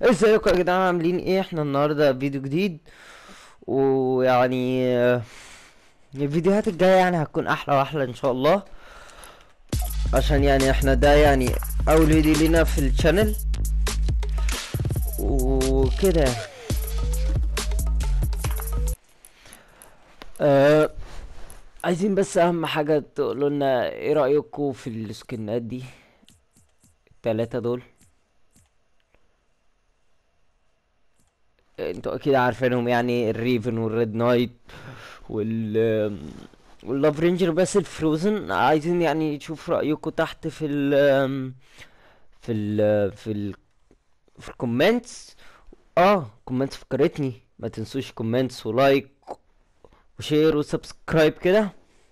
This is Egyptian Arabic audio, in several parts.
ازيكم يا جدعان عاملين ايه احنا النهارده فيديو جديد ويعني آه، الفيديوهات الجايه يعني هتكون احلى واحلى ان شاء الله عشان يعني احنا ده يعني اول فيديو لينا في الشانل وكده يعني. آه عايزين بس اهم حاجه تقولوا لنا ايه رايكم في السكنات دي التلاتة دول انتوا اكيد عارفينهم يعني الريفن والريد نايت وال واللاف رينجر بس الفروزن عايزين يعني نشوف رايكم تحت في ال في ال في ال في الكومنتس اه كومنتس فكرتني ما تنسوش كومنتس ولايك وشير وسبسكرايب كده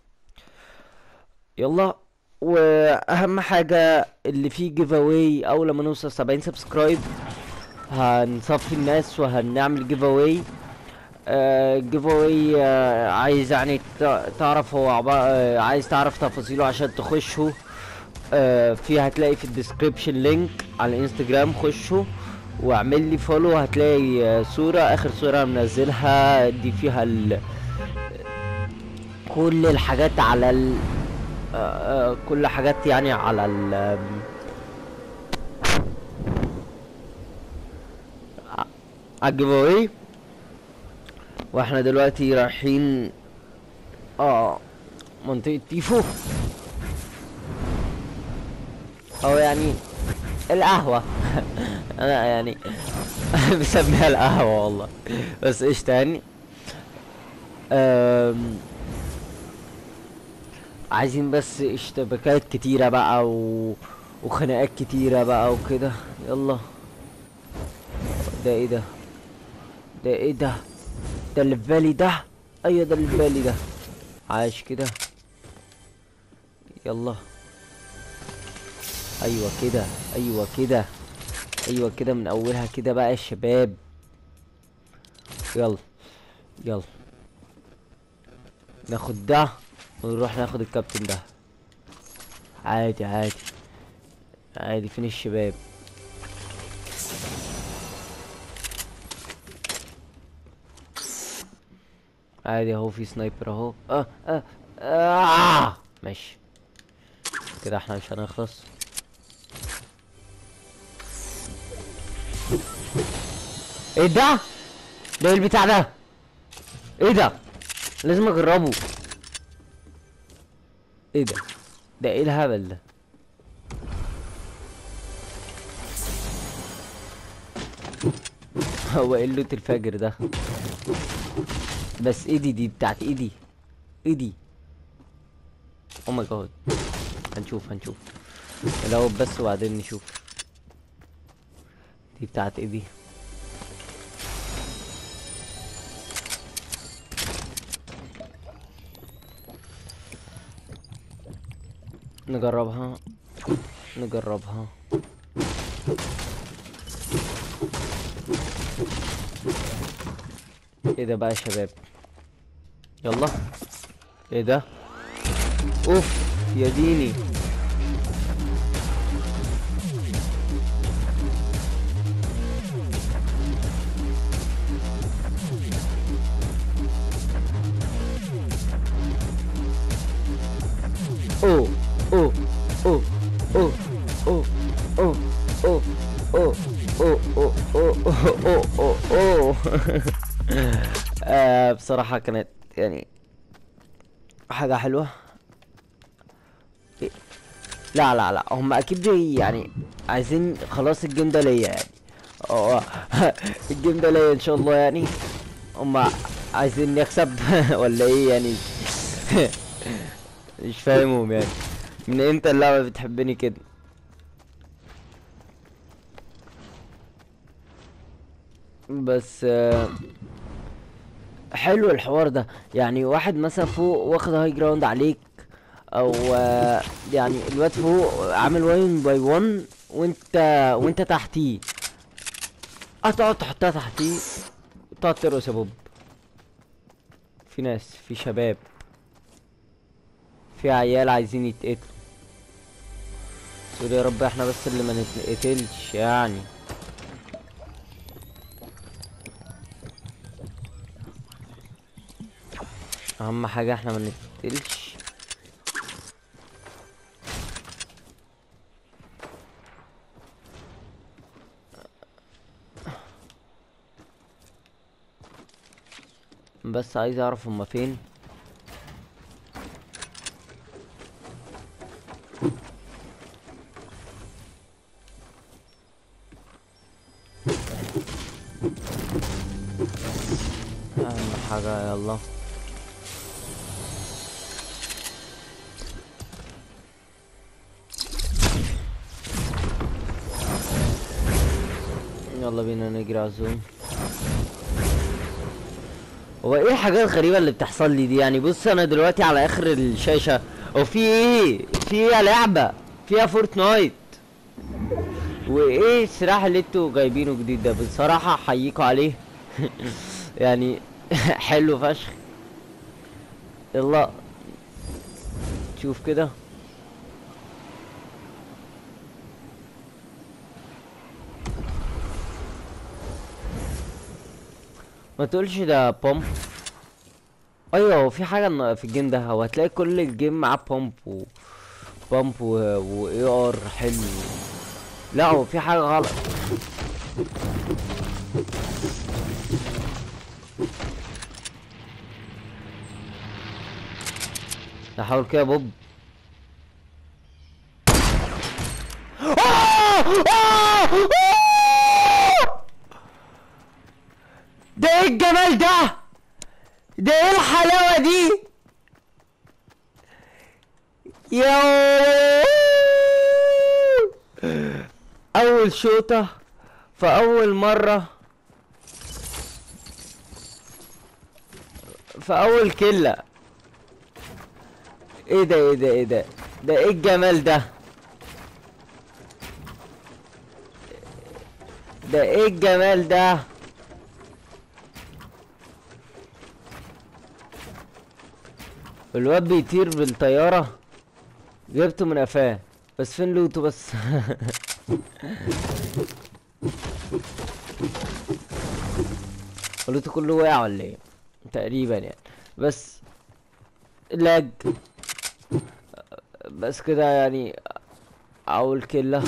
يلا واهم حاجه اللي فيه جيف اواي اول لما نوصل 70 سبسكرايب هنصفي الناس وهنعمل جيف اواي جيف اواي عايز يعني تع- تعرف هو عبا... آه، عايز تعرف تفاصيله عشان تخشوا آه، في هتلاقي في الديسكريبشن لينك على الانستجرام خشوا واعمل لي فولو هتلاقي آه، صورة اخر صورة منزلها دي فيها ال... كل الحاجات على ال... آه، آه، كل حاجات يعني على ال... آم، على الجيف اواي واحنا دلوقتي رايحين اه منطقة تيفو او يعني القهوة انا يعني بسميها القهوة والله بس ايش تاني أم... عايزين بس اشتباكات كتيرة بقى و... وخناقات كتيرة بقى وكده يلا ده ايه ده ده ايه ده ده اللي في بالي ده ايوه ده اللي في بالي ده عايش كده يلا ايوه كده ايوه كده ايوه كده من اولها كده بقى يا شباب يلا يلا ناخد ده ونروح ناخد الكابتن ده عادي عادي عادي فين الشباب عادي اهو في سنايبر اهو اه اه اه ماشي كده احنا مش هنخلص ايه ده ده ايه البتاع ده ايه ده لازم اجربه ايه ده ده ايه الهبل ده هو ايه اللوت الفجر ده بس ايدي دي بتاعت ايدي ايدي او ماي جاد هنشوف هنشوف الاول بس وبعدين نشوف دي بتاعت ايدي نجربها نجربها ايه ده بقى يا شباب يلا ايه ده اوف يا ديني اوه اوه اوه اوه اوه اوه اوه اوه اوه اوه اوه اوه اوه اوه آه، بصراحة كانت يعني حاجة حلوة إيه؟ لا لا لا هم اكيد بي- يعني عايزين خلاص الجيم ده ليا يعني اه الجيم ده ليا ان شاء الله يعني هم عايزين نكسب ولا ايه يعني مش فاهمهم يعني من امتى اللعبة بتحبني كده بس آه، حلو الحوار ده يعني واحد مثلا فوق واخد هاي جراوند عليك او آه، يعني الواد فوق عامل واين باي وان وانت وانت تحتيه هتقعد تحطها تحتيه تقعد ترقص يا بوب في ناس في شباب في عيال عايزين يتقتلوا سوري يا رب احنا بس اللي ما نتقتلش يعني اهم حاجة احنا ما نقتلش بس عايز اعرف هما فين اهم حاجة يلا يلا بينا نجري على الزوم هو ايه الحاجات الغريبة اللي بتحصل لي دي يعني بص انا دلوقتي على اخر الشاشة هو في ايه في ايه لعبة فيها فورتنايت وايه السلاح اللي انتوا جايبينه جديد ده بصراحة احييكوا عليه يعني حلو فشخ يلا شوف كده ما تقولش ده بومب ايوه هو في حاجه إن- في الجيم ده هو هتلاقي كل الجيم معاه بومب و بومب و واي ار حلو لا هو في حاجه غلط احاول كده يا بوب آه! آه! آه! ده ايه الجمال ده ده ايه الحلاوة دي يا اول شوطة في اول مرة في اول كلة ايه ده ايه ده ايه ده ده ايه الجمال ده ده ايه الجمال ده الواد بيطير بالطيارة جبته من قفاه بس فين لوتو بس لوتو كله وقع ولا ايه تقريبا يعني بس لاج بس كده يعني اول كله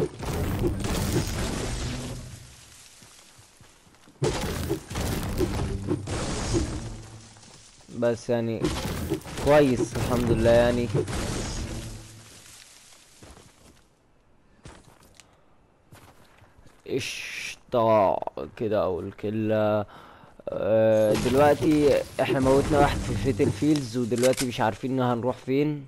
بس يعني كويس الحمد لله يعني قشطة كده اول كلة آه، دلوقتي احنا موتنا واحد في فيتل فيلز ودلوقتي مش عارفين هنروح فين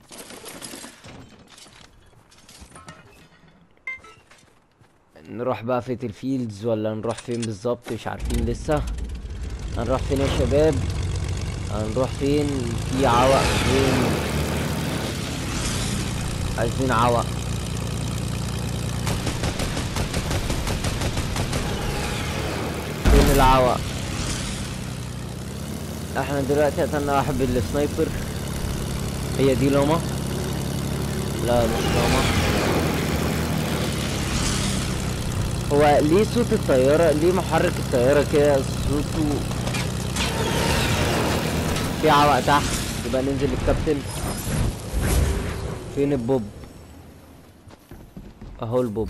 نروح بقى فيتل فيلدز ولا نروح فين بالظبط مش عارفين لسه هنروح فين يا شباب هنروح فين في عوق فين عايزين عوق فين العوق احنا دلوقتي قتلنا واحد بالسنايبر هي دي لوما لا مش لوما هو ليه صوت الطيارة ليه محرك الطيارة كده صوته في عوق تحت يبقى ننزل للكابتن فين البوب اهو البوب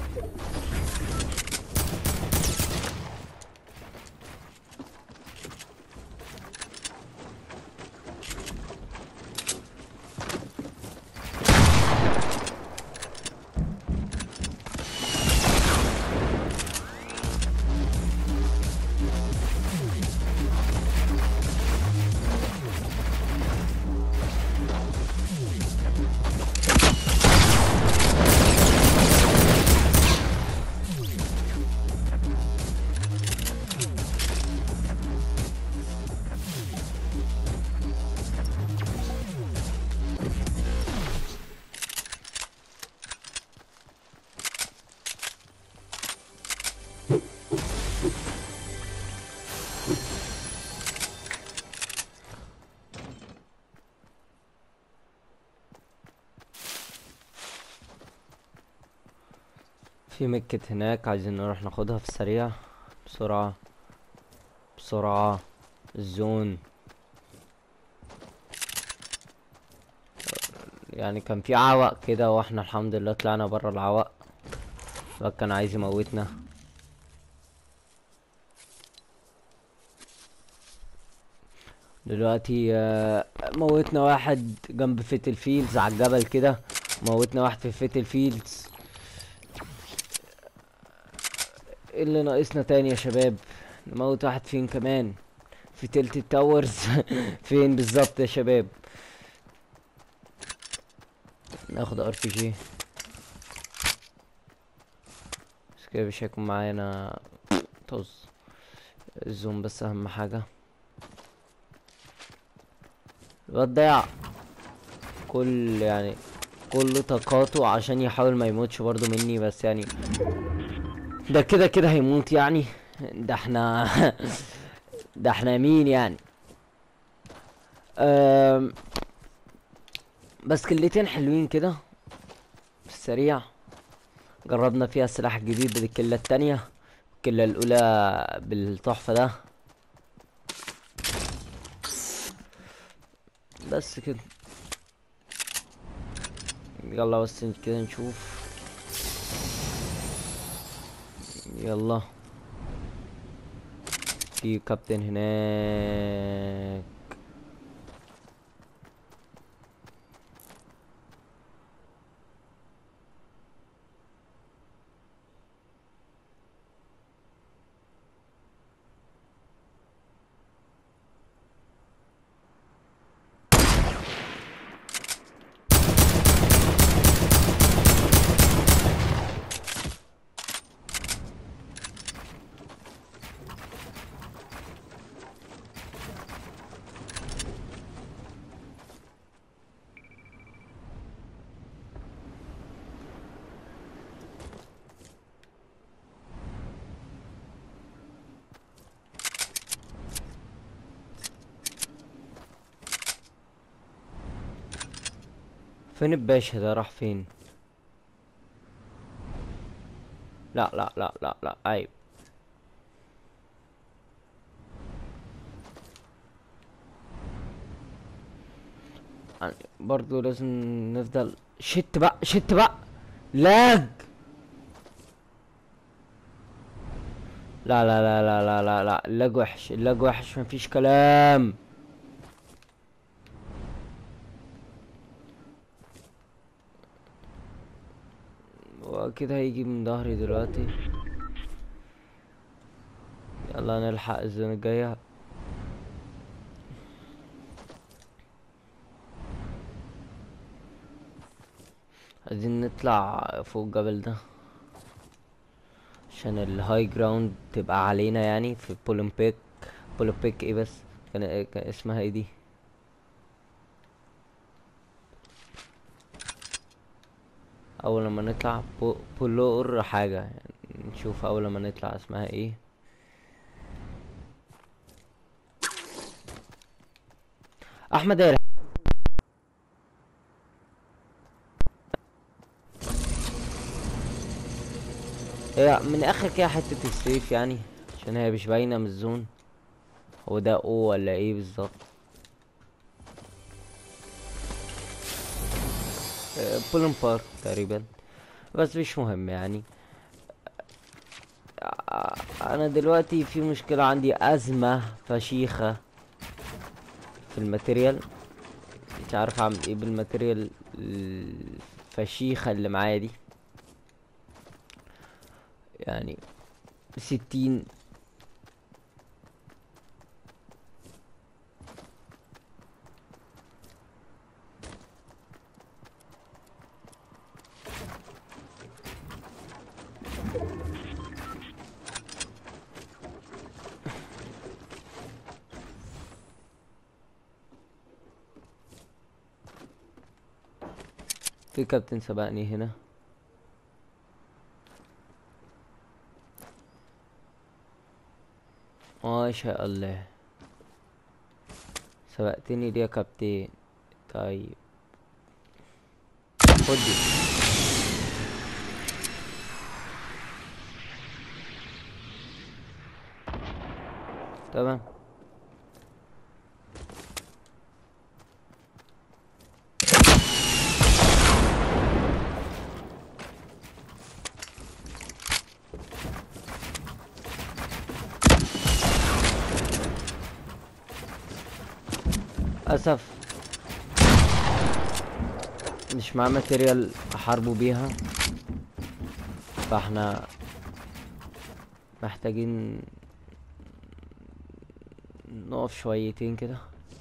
في مكت هناك عايزين نروح ناخدها في السريع بسرعة بسرعة الزون يعني كان في عوق كده واحنا الحمد لله طلعنا برا العوق الواد كان عايز يموتنا دلوقتي آه، موتنا واحد جنب فيتل فيلدز على الجبل كده موتنا واحد في فيتل فيلدز ايه اللي ناقصنا تاني يا شباب نموت واحد فين كمان في تلت التاورز فين بالظبط يا شباب ناخد ار بي جي بس كده مش هيكون معانا طز الزوم بس اهم حاجة الواد ضيع كل يعني كل طاقاته عشان يحاول ما يموتش برضو مني بس يعني ده كده كده هيموت يعني ده احنا ده احنا مين يعني أم بس كلتين حلوين كده في السريع جربنا فيها السلاح الجديد بالكلة التانية الكلة الأولى بالتحفة ده بس كده يلا بس كده نشوف يلا في كابتن هناك فين الباشا ده راح فين لا لا لا لا لا عيب يعني برضو لازم نفضل شت بقى شت بقى لاج لا لا لا لا لا لا لا اللاج وحش اللاج وحش مفيش كلام واكيد هيجي من ظهري دلوقتي يلا نلحق الزون الجاية عايزين نطلع فوق الجبل ده عشان الهاي جراوند تبقى علينا يعني في بولمبيك بولمبيك ايه بس كان, كان اسمها ايه دي اول لما نطلع بو بولور حاجة يعني نشوف اول لما نطلع اسمها ايه احمد ايه هي من اخر كده حتة السيف يعني عشان هي مش باينة من الزون هو ده او ولا ايه بالظبط بولن بارك تقريبا بس مش مهم يعني انا دلوقتي في مشكلة عندي ازمة فشيخة في الماتيريال مش عارف اعمل ايه بالماتيريال الفشيخة اللي معايا دي يعني ستين في كابتن سبقني هنا ما شاء الله سبقتني دي يا كابتن طيب خد دي تمام للاسف مش معاه ماتيريال احاربه بيها فاحنا محتاجين نقف شويتين كده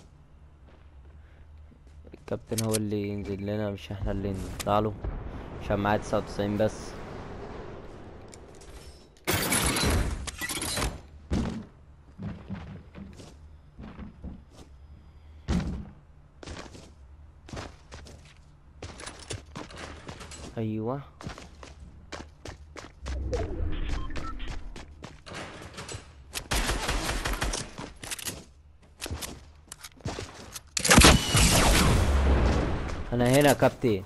الكابتن هو اللي ينزل لنا مش احنا اللي نطلع له عشان معاه تسعة وتسعين بس ايوه انا هنا يا كابتن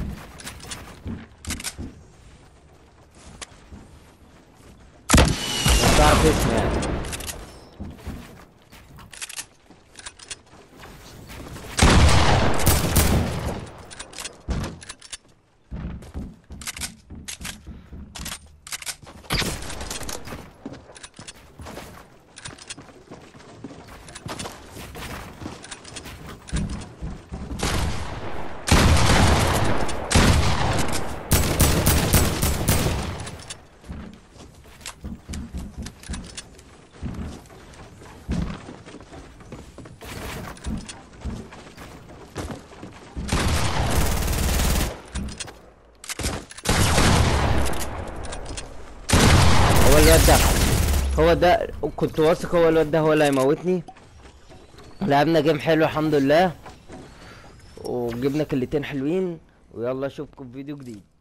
مش بعرف اسمي يعني هو الواد ده هو ده كنت واثق هو الواد ده هو اللي هيموتني لعبنا جيم حلو الحمد لله وجبنا كلتين حلوين ويلا اشوفكم في فيديو جديد